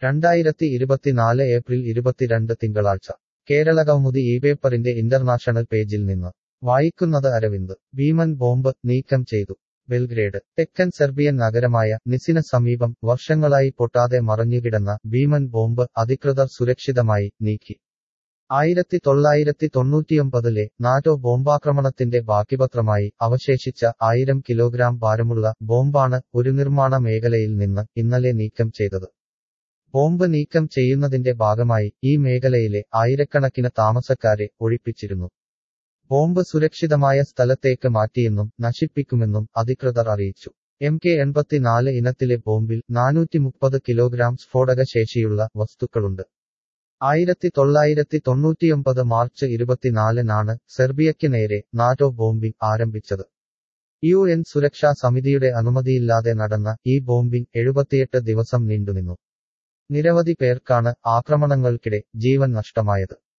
രണ്ടായിരത്തി ഇരുപത്തിനാല് ഏപ്രിൽ ഇരുപത്തിരണ്ട് തിങ്കളാഴ്ച കേരള കൗമുദി ഈ പേപ്പറിന്റെ ഇന്റർനാഷണൽ പേജിൽ നിന്ന് വായിക്കുന്നത് അരവിന്ദ് ഭീമൻ ബോംബ് നീക്കം ചെയ്തു ബെൽഗ്രേഡ് തെക്കൻ സെർബിയൻ നഗരമായ നിസിന് സമീപം വർഷങ്ങളായി പൊട്ടാതെ മറഞ്ഞുകിടന്ന ഭീമൻ ബോംബ് അധികൃതർ സുരക്ഷിതമായി നീക്കി ആയിരത്തി തൊള്ളായിരത്തി തൊണ്ണൂറ്റിയൊമ്പതിലെ നാറ്റോ ബോംബാക്രമണത്തിന്റെ ബാക്കിപത്രമായി അവശേഷിച്ച ആയിരം കിലോഗ്രാം ഭാരമുള്ള ബോംബാണ് ഒരു നിർമ്മാണ മേഖലയിൽ നിന്ന് ഇന്നലെ നീക്കം ചെയ്തത് ബോംബ് നീക്കം ചെയ്യുന്നതിന്റെ ഭാഗമായി ഈ മേഖലയിലെ ആയിരക്കണക്കിന് താമസക്കാരെ ഒഴിപ്പിച്ചിരുന്നു ബോംബ് സുരക്ഷിതമായ സ്ഥലത്തേക്ക് മാറ്റിയെന്നും നശിപ്പിക്കുമെന്നും അധികൃതർ അറിയിച്ചു എം കെ എൺപത്തിനാല് ഇനത്തിലെ ബോംബിൽ നാനൂറ്റി മുപ്പത് കിലോഗ്രാം സ്ഫോടക ശേഷിയുള്ള വസ്തുക്കളുണ്ട് ആയിരത്തി തൊള്ളായിരത്തി തൊണ്ണൂറ്റിയൊമ്പത് മാർച്ച് ഇരുപത്തിനാലിനാണ് സെർബിയയ്ക്ക് നേരെ നാറ്റോ ബോംബിംഗ് ആരംഭിച്ചത് യു എൻ സുരക്ഷാ സമിതിയുടെ അനുമതിയില്ലാതെ നടന്ന ഈ ബോംബിംഗ് എഴുപത്തിയെട്ട് ദിവസം നീണ്ടുനിന്നു നിരവധി പേർക്കാണ് ആക്രമണങ്ങൾക്കിടെ ജീവൻ നഷ്ടമായത്